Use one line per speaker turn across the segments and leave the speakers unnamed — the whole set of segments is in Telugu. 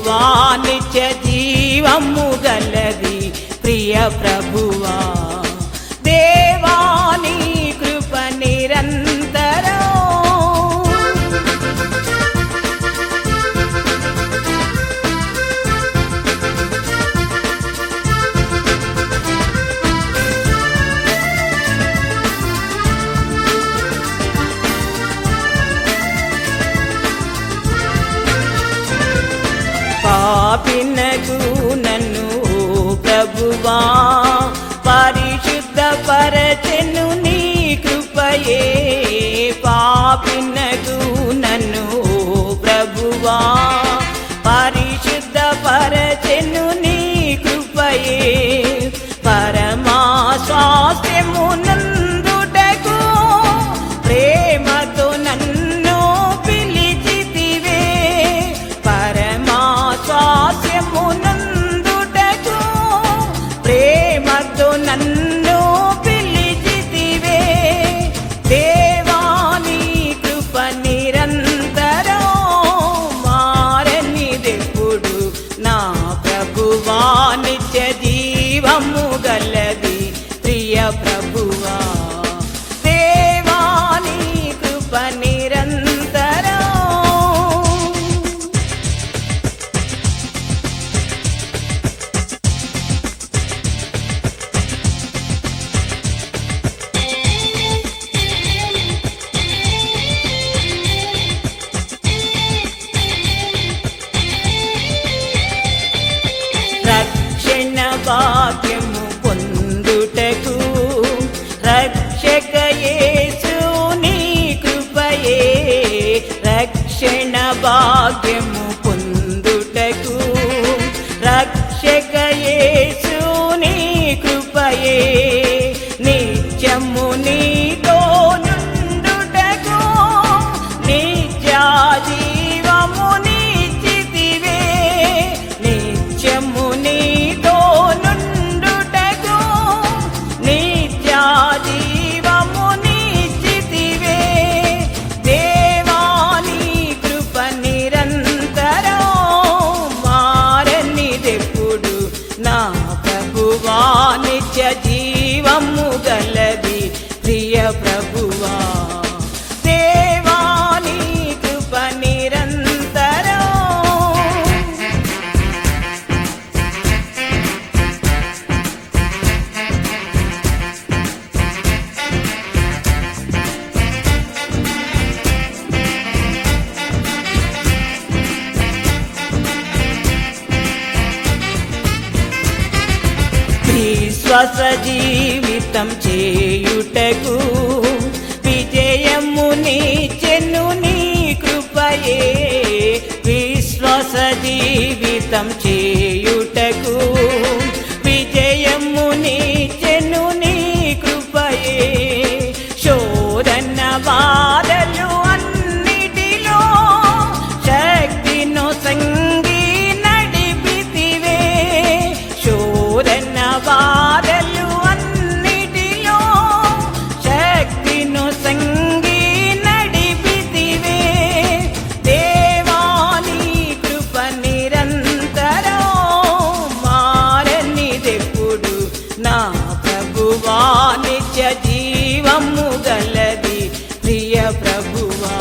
ప్రభువా నిత్య జీవము గలది ప్రియ ప్రభువా దేవాని కృప నిరంతరం పాపినకు నన్ను ఓ ప్రభువా పరిశుద్ధ పరచెను నీ కృపయే పాపినకు నన్ను ఓ ప్రభువా పరిశుద్ధ పరచెను నీ కృపయే పరమా స్వాస్థ్యము నందుటకు ప్రేమతో నన్ను పిలిచితివే పరమా స్వాస్యము నందుటకు ప్రేమతో నన్ను పిలిచితివే దేవాని కృప నిరంతరం మారనిదెప్పుడు నా ప్రభువా నిత్య జీవము గలది ప్రియ ప్రభువా దేవాని కృప నిరంతరం రక్షణ భాగ్యము పొందుటకు రక్షక యేసు నీ కృపయే రక్షణ భాగ్యము పొందుటకు రక్షక యేసు నీ కృపయే నిత్యము నీతో నుండుటకు నిత్య జీవము నిశ్చితివే నిత్యము నీతో నుండుటకు నిత్య జీవము నిశ్చితివే దేవాని కృప నిరంతరం మారనిదెప్పుడు నా ప్రభువా నిత్య జీవము గలది ప్రియ ప్రభువా దేవాని కృప నిరంతరం విశ్వాస జీవితం చేయుటకు విజయము నీచెను నీ కృపయే విశ్వాస జీవితం చేయుటకు విజయము నీచెను నీ కృపయే శోధన బాధలు అన్నిటిలో శక్తిను సంగి నడిపితివే శోధన బాధలు అన్నిటిలో శక్తిను సంగి నడిపితివే దేవాని కృప నిరంతరం మారనిదెప్పుడు నా ప్రభువా నిత్య జీవము గలది ప్రియ ప్రభువా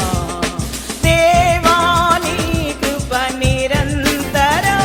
దేవాని కృప నిరంతరం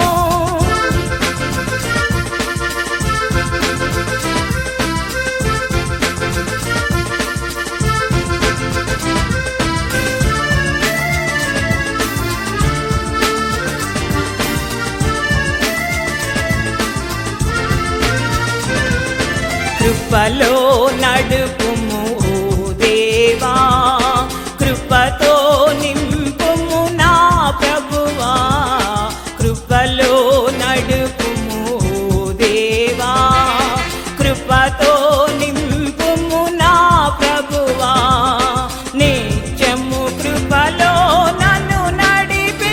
కృపలో నడుపుము ఓ దేవా కృపతో నింపుము నా ప్రభువా కృపలో నడుపుము ఓ దేవా కృపతో నింపుము నా ప్రభువా నిత్యము కృపలో నన్ను నడిపి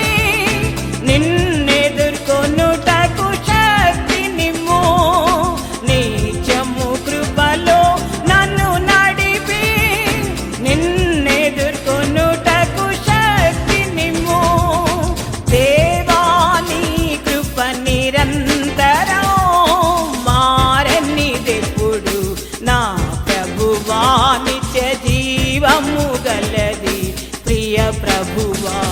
నిన్నెదుర్కొనుటకు శక్తి నిమ్ము నిత్యము కృపలో నన్ను ప్రభువా